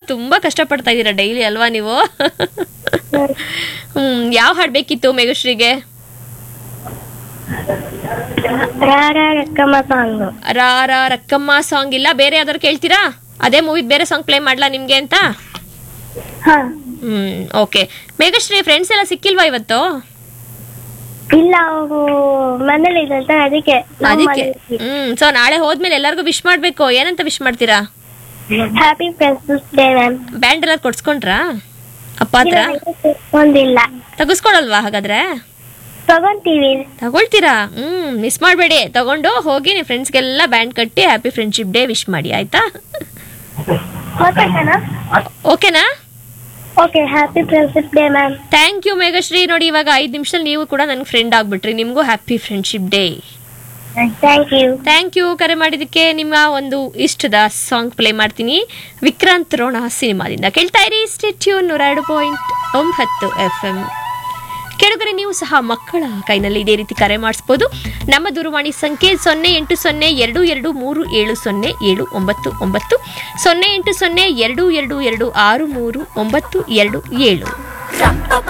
ತುಂಬಾ ಕಷ್ಟಪಡ್ತಾ ಇದ್ದೀರಾ ಡೈಲಿ ಅಲ್ವಾ ನೀವು ಹ್ಮ್ ಯಾವ ಹಾಡ್ ಬೇಕಿತ್ತು ಮೇಘಶ್ರೀಗೆ ರಾರ ರಕ್ಕಮ್ಮ ಸಾಂಗ್ ರಾ ರಾ ರಕ್ಕಮ್ಮ ಸಾಂಗ್ ಇಲ್ಲ ಬೇರೆ ಯಾವ್ದಾದ್ರು ಕೇಳ್ತೀರಾ ಅದೇ ಮೂವಿ ಬೇರೆ ಸಾಂಗ್ ಪ್ಲೇ ಮಾಡ್ಲಾ ನಿಮ್ಗೆ ಅಂತ ಹಾ ಹ್ಮ್ ಓಕೆ ಮೇಘಶ್ರೀ ಫ್ರೆಂಡ್ಸ್ ಎಲ್ಲ ಸಿಕ್ಕಿಲ್ವಾ ಇವತ್ತು ಇಲ್ಲ ಅವರು ಮನೇಲಿ ಇದಂತ ಅದಕ್ಕೆ ಅದಕ್ಕೆ ಹ್ಮ್ ಸೊ ನಾಳೆ ಹೋದ್ಮೇಲೆ ಎಲ್ಲರಿಗೂ ವಿಶ್ ಮಾಡ್ಬೇಕು ಏನಂತ ವಿಶ್ ಮಾಡ್ತೀರಾ happy friends day ma'am band ಎಲ್ಲ ಕೊಡ್ಸ್ಕೊಂಡ್ರಾ ಅಪ್ಪ ಹತ್ರ ಒಂದಿಲ್ಲ ತಗಸ್ಕೊಳಲ್ವಾ ಹಾಗಾದ್ರೆ ತಗೊಂತೀವಿ ತಗೊಳ್ತೀರಾ ಹ್ಮ್ ಮಿಸ್ ಮಾಡಬೇಡಿ ತಗೊಂಡು ಹೋಗಿ ನಿಮ್ಮ ಫ್ರೆಂಡ್ಸ್ಗೆಲ್ಲ ಬ್ಯಾಂಡ್ ಕಟ್ಟಿ ಹ್ಯಾಪಿ ಫ್ರೆಂಡ್ಶಿಪ್ ಡೇ ವಿಶ್ ಮಾಡಿ ಆಯ್ತಾ ಓಕೆನಾ ಓಕೆನಾ okay happy friendship day ma'am thank you Meghashree ನೋಡಿ ಇವಾಗ ಐದು ನಿಮಿಷದಲ್ಲಿ ನೀವು ಕೂಡ ನನ್ನ ಫ್ರೆಂಡ್ ಆಗ್ಬಿಟ್ರಿ ನಿಮಗೂ happy friendship day thank you thank you ಕರೆ ಮಾಡಿದ್ದಕ್ಕೆ ನಿಮ್ಮ ಒಂದು ಇಷ್ಟದ ಸಾಂಗ್ ಪ್ಲೇ ಮಾಡ್ತೀನಿ ವಿಕ್ರಾಂತ್ ರೋಣ ಸಿನಿಮಾದಿಂದ ಕೇಳ್ತಾ ಇರಿ ಸ್ಟೇಟ್ಯೂನ್ ನೂರ ಎರಡು ಪಾಯಿಂಟ್ ಒಂಬತ್ತು ಎಫ್ ಎಂ ಕೆಳಗಡೆ ನೀವು ಸಹ ಮಕ್ಕಳ ಕೈನಲ್ಲಿ ಇದೇ ರೀತಿ ಕರೆ ಮಾಡಿಸ್ಬೋದು ನಮ್ಮ ದೂರವಾಣಿ ಸಂಖ್ಯೆ ಸೊನ್ನೆ ಎಂಟು ಸೊನ್ನೆ ಎರಡು ಎರಡು ಮೂರು ಏಳು ಸೊನ್ನೆ ಏಳು ಒಂಬತ್ತು ಒಂಬತ್ತು ಸೊನ್ನೆ ಎಂಟು ಸೊನ್ನೆ ಎರಡು ಎರಡು ಎರಡು ಆರು ಮೂರು ಒಂಬತ್ತು ಎರಡು ಏಳು